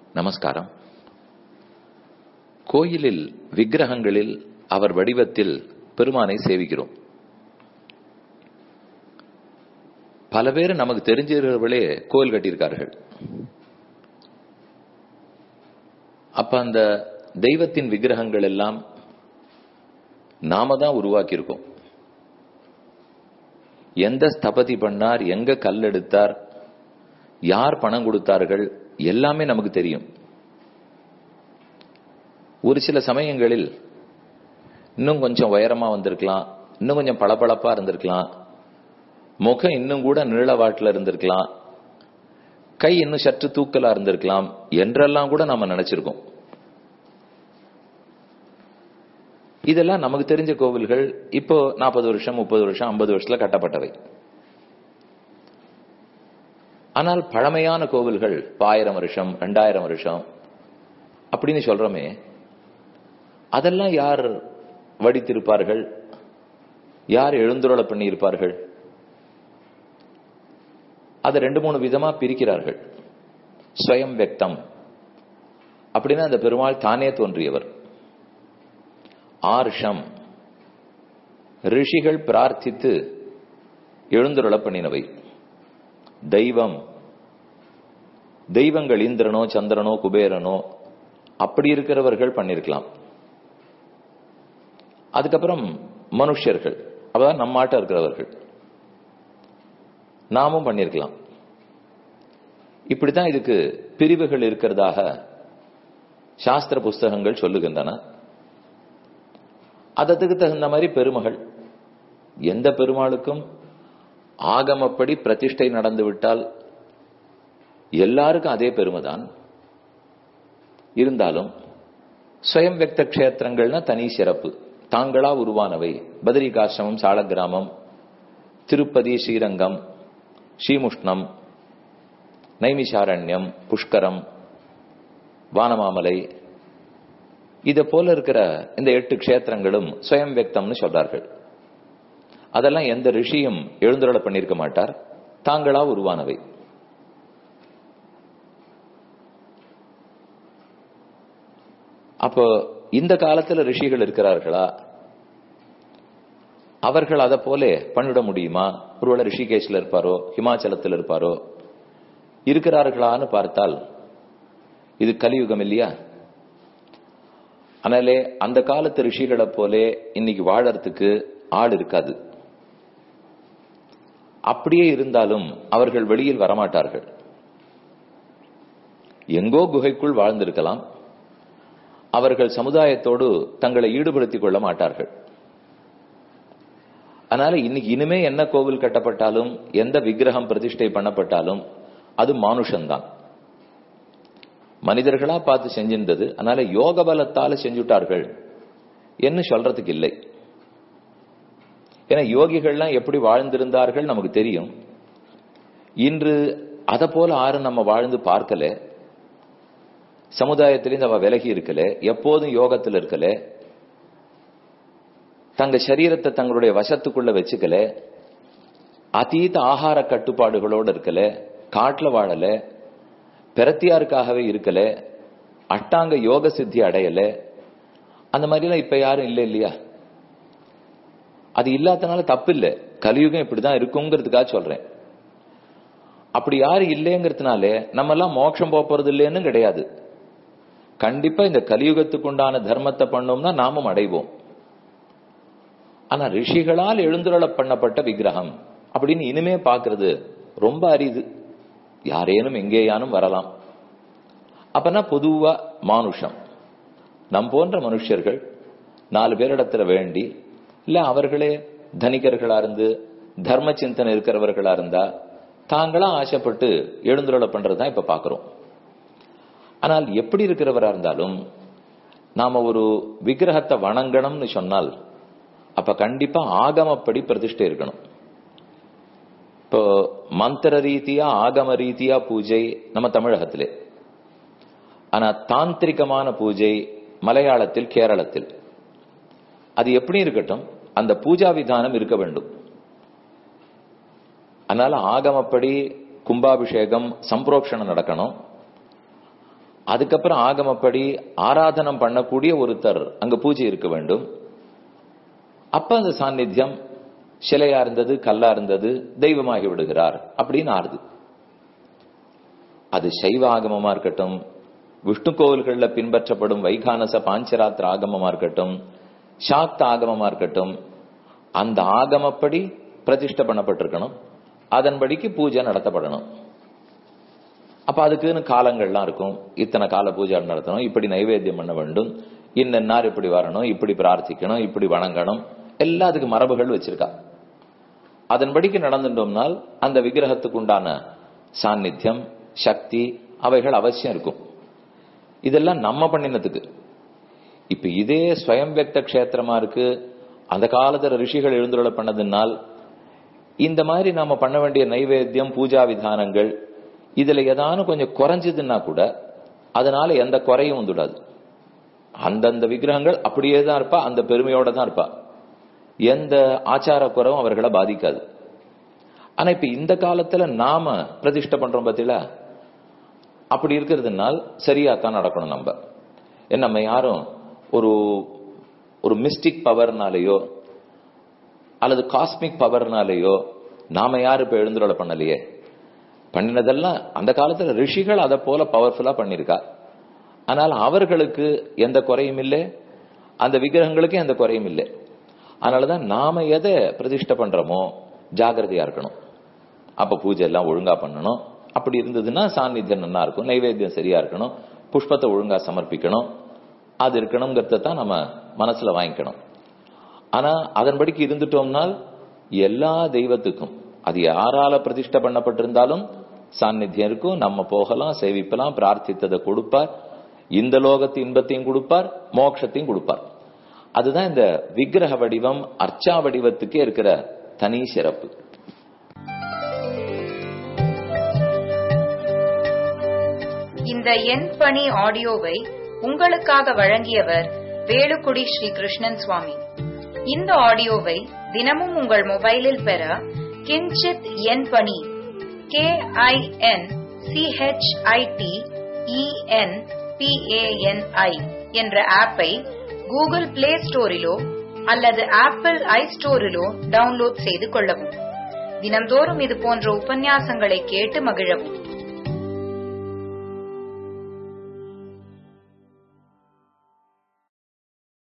நமஸ்காரம் கோயிலில் விக்கிரகங்களில் அவர் வடிவத்தில் பெருமானை சேவிக்கிறோம் பல பேர் நமக்கு தெரிஞ்சவர்களே கோயில் கட்டியிருக்கார்கள் அப்ப அந்த தெய்வத்தின் விக்கிரகங்கள் எல்லாம் நாம தான் உருவாக்கியிருக்கோம் எந்த ஸ்தபதி பண்ணார் எங்க கல் எடுத்தார் யார் பணம் கொடுத்தார்கள் எல்லாமே நமக்கு தெரியும் ஒரு சில சமயங்களில் இன்னும் கொஞ்சம் உயரமா வந்திருக்கலாம் இன்னும் கொஞ்சம் பளபளப்பா இருந்திருக்கலாம் முகம் இன்னும் கூட நீளவாட்டில் இருந்திருக்கலாம் கை இன்னும் சற்று தூக்கலா இருந்திருக்கலாம் என்றெல்லாம் கூட நாம நினைச்சிருக்கோம் இதெல்லாம் நமக்கு தெரிஞ்ச கோவில்கள் இப்போ நாற்பது வருஷம் முப்பது வருஷம் ஐம்பது வருஷத்துல கட்டப்பட்டவை ஆனால் பழமையான கோவில்கள் ஆயிரம் வருஷம் ரெண்டாயிரம் வருஷம் அப்படின்னு சொல்றோமே அதெல்லாம் யார் வடித்திருப்பார்கள் யார் எழுந்துருள பண்ணியிருப்பார்கள் அதை ரெண்டு மூணு விதமா பிரிக்கிறார்கள் ஸ்வயம் வெக்தம் அப்படின்னா அந்த பெருமாள் தானே தோன்றியவர் ஆர்ஷம் ரிஷிகள் பிரார்த்தித்து எழுந்துருள பண்ணினவை தெய்வம் தெய்வங்கள் இந்திரனோ சந்திரனோ குபேரனோ அப்படி இருக்கிறவர்கள் பண்ணிருக்கலாம் அதுக்கப்புறம் மனுஷர்கள் அப்பதான் நம்மாட்ட இருக்கிறவர்கள் நாமும் பண்ணிருக்கலாம் இப்படித்தான் இதுக்கு பிரிவுகள் இருக்கிறதாக சாஸ்திர புஸ்தகங்கள் சொல்லுகின்றன அதற்கு தகுந்த மாதிரி பெருமகள் எந்த பெருமாளுக்கும் ஆகமப்படி பிரதிஷ்டை நடந்து விட்டால் எல்லாருக்கும் அதே பெருமைதான் இருந்தாலும் ஸ்வயம் வெக்த கஷேத்திரங்கள்னா தனி சிறப்பு தாங்களா உருவானவை பதரிகாசிரமம் சாலக்கிராமம் திருப்பதி ஸ்ரீரங்கம் ஸ்ரீமுஷ்ணம் நைமிஷாரண்யம் புஷ்கரம் வானமாமலை இதை போல இருக்கிற இந்த எட்டு க்ஷேத்திரங்களும் ஸ்வயம் வெக்தம்னு சொல்றார்கள் அதெல்லாம் எந்த ரிஷியும் எழுந்துருள பண்ணிருக்க மாட்டார் தாங்களா உருவானவை அப்போ இந்த காலத்துல ரிஷிகள் இருக்கிறார்களா அவர்கள் அதை போல பண்ணிட முடியுமா ஒருவேளை ரிஷிகேஷ்ல இருப்பாரோ ஹிமாச்சலத்தில் இருப்பாரோ இருக்கிறார்களான்னு பார்த்தால் இது கலியுகம் இல்லையா அதனாலே அந்த காலத்து ரிஷிகளை போலே இன்னைக்கு வாழறதுக்கு ஆள் இருக்காது அப்படியே இருந்தாலும் அவர்கள் வெளியில் வரமாட்டார்கள் எங்கோ குகைக்குள் வாழ்ந்திருக்கலாம் அவர்கள் சமுதாயத்தோடு தங்களை ஈடுபடுத்திக் கொள்ள மாட்டார்கள் அதனால இன்னைக்கு இனிமே என்ன கோவில் கட்டப்பட்டாலும் எந்த விக்கிரகம் பிரதிஷ்டை பண்ணப்பட்டாலும் அது மானுஷன்தான் மனிதர்களா பார்த்து செஞ்சிருந்தது அதனால யோக பலத்தால செஞ்சுட்டார்கள் என்று சொல்றதுக்கு இல்லை ஏன்னா யோகிகள்லாம் எப்படி வாழ்ந்திருந்தார்கள் நமக்கு தெரியும் இன்று அதை போல ஆறு நம்ம வாழ்ந்து பார்க்கல சமுதாயத்திலேருந்து அவ விலகி இருக்கல எப்போதும் யோகத்தில் இருக்கல தங்க சரீரத்தை தங்களுடைய வசத்துக்குள்ள வச்சுக்கல அதீத ஆகார கட்டுப்பாடுகளோடு இருக்கல காட்டுல வாழல பிரத்தியாருக்காகவே இருக்கல அட்டாங்க யோக சித்தி அடையல அந்த மாதிரிலாம் இப்ப யாரும் இல்லை இல்லையா அது இல்லாதனால தப்பு இல்லை கலியுகம் இப்படிதான் இருக்குங்கிறதுக்காக சொல்றேன் அப்படி யாரும் இல்லைங்கிறதுனால நம்ம எல்லாம் மோட்சம் போறது இல்லைன்னு கிடையாது கண்டிப்பா இந்த கலியுகத்துக்கு உண்டான தர்மத்தை பண்ணோம்னா நாமும் அடைவோம் ஆனா ரிஷிகளால் எழுந்துருள பண்ணப்பட்ட விக்கிரகம் அப்படின்னு இனிமே பாக்குறது ரொம்ப அரிது யாரேனும் எங்கேயானும் வரலாம் அப்பனா பொதுவா மானுஷம் நம் போன்ற மனுஷர்கள் நாலு பேரிடத்துல வேண்டி இல்ல அவர்களே தனிகர்களா இருந்து தர்ம சிந்தனை இருக்கிறவர்களா இருந்தா தாங்களா ஆசைப்பட்டு எழுந்துருள பண்றதுதான் இப்ப பாக்குறோம் ஆனால் எப்படி இருக்கிறவரா இருந்தாலும் நாம ஒரு விக்கிரகத்தை வணங்கணும்னு சொன்னால் அப்ப கண்டிப்பா ஆகமப்படி பிரதிஷ்டை இருக்கணும் இப்போ மந்திர ரீதியா ஆகம ரீதியா பூஜை நம்ம தமிழகத்திலே ஆனா தாந்திரிகமான பூஜை மலையாளத்தில் கேரளத்தில் அது எப்படி இருக்கட்டும் அந்த பூஜா விதானம் இருக்க வேண்டும் அதனால ஆகமப்படி கும்பாபிஷேகம் சம்பரோக்ஷணம் நடக்கணும் அதுக்கப்புறம் ஆகமப்படி ஆராதனம் பண்ணக்கூடிய ஒருத்தர் அங்க பூஜை இருக்க வேண்டும் அப்ப அந்த சாநித்தியம் சிலையா இருந்தது கல்லா இருந்தது தெய்வமாகி விடுகிறார் அப்படின்னு ஆறுது அது சைவ ஆகமமா இருக்கட்டும் விஷ்ணு கோவில்கள்ல பின்பற்றப்படும் வைகானச பாஞ்சராத்திர ஆகமமா இருக்கட்டும் சாக்த ஆகமமா இருக்கட்டும் அந்த ஆகமப்படி பிரதிஷ்டை பண்ணப்பட்டிருக்கணும் அதன்படிக்கு பூஜை நடத்தப்படணும் அப்ப அதுக்குன்னு காலங்கள்லாம் இருக்கும் இத்தனை கால பூஜை நடத்தணும் இப்படி நைவேத்தியம் பண்ண வேண்டும் இன்னென்னார் இப்படி வரணும் இப்படி பிரார்த்திக்கணும் இப்படி வணங்கணும் எல்லாத்துக்கு மரபுகள் வச்சிருக்கா அதன்படிக்கு நடந்துட்டோம்னால் அந்த விக்கிரகத்துக்கு உண்டான சாநித்தியம் சக்தி அவைகள் அவசியம் இருக்கும் இதெல்லாம் நம்ம பண்ணினதுக்கு இப்ப இதே ஸ்வயம் வியக்த கஷேத்திரமா இருக்கு அந்த காலத்துல ரிஷிகள் எழுந்துள்ள பண்ணதுனால் இந்த மாதிரி நாம பண்ண வேண்டிய நைவேத்தியம் பூஜா விதானங்கள் இதுல ஏதானும் கொஞ்சம் குறைஞ்சதுன்னா கூட அதனால எந்த குறையும் வந்துடாது அந்தந்த விக்கிரகங்கள் அப்படியே தான் இருப்பா அந்த பெருமையோட தான் இருப்பா எந்த ஆச்சார குறவும் அவர்களை பாதிக்காது ஆனா இப்ப இந்த காலத்துல நாம பிரதிஷ்டை பண்றோம் பார்த்தீங்களா அப்படி இருக்கிறதுனால் சரியா தான் நடக்கணும் நம்ம ஏன் நம்ம யாரும் ஒரு ஒரு மிஸ்டிக் பவர்னாலேயோ அல்லது காஸ்மிக் பவர்னாலேயோ நாம யாரு இப்ப எழுந்துரோல பண்ணலையே பண்ணினதெல்லாம் அந்த காலத்துல ரிஷிகள் அதை போல பவர்ஃபுல்லா பண்ணிருக்கா ஆனால் அவர்களுக்கு எந்த குறையும் இல்லை அந்த விக்கிரகங்களுக்கு எந்த குறையும் இல்லை அதனாலதான் நாம எதை பிரதிஷ்டை பண்றோமோ ஜாகிரதையா இருக்கணும் அப்ப பூஜை எல்லாம் ஒழுங்கா பண்ணணும் அப்படி இருந்ததுன்னா சாநித்தியம் நல்லா இருக்கும் நைவேத்தியம் சரியா இருக்கணும் புஷ்பத்தை ஒழுங்கா சமர்ப்பிக்கணும் அது இருக்கணுங்கிறத தான் நம்ம மனசுல வாங்கிக்கணும் ஆனா அதன்படிக்கு இருந்துட்டோம்னால் எல்லா தெய்வத்துக்கும் அது யாரால பிரதிஷ்டை பண்ணப்பட்டிருந்தாலும் சாநித்தியம் இருக்கும் நம்ம போகலாம் சேவிப்பலாம் பிரார்த்தித்ததை கொடுப்பார் இந்த லோகத்து இன்பத்தையும் கொடுப்பார் மோட்சத்தையும் கொடுப்பார் அதுதான் இந்த விக்கிரக வடிவம் அர்ச்சா வடிவத்துக்கே இருக்கிற தனி சிறப்பு இந்த எண் பணி ஆடியோவை உங்களுக்காக வழங்கியவர் வேலுக்குடி ஸ்ரீ கிருஷ்ணன் சுவாமி இந்த ஆடியோவை தினமும் உங்கள் மொபைலில் பெற கிஞ்சித் எண் பணி கே ஐ என் சிஹெச்ஐடி இஎன் பிஏஎன்ஐ என்ற ஆப்பை கூகுள் பிளே ஸ்டோரிலோ அல்லது ஆப்பிள் ஐ ஸ்டோரிலோ டவுன்லோட் செய்து கொள்ளவும் தினம்தோறும் இது போன்ற உபன்யாசங்களை கேட்டு மகிழவும்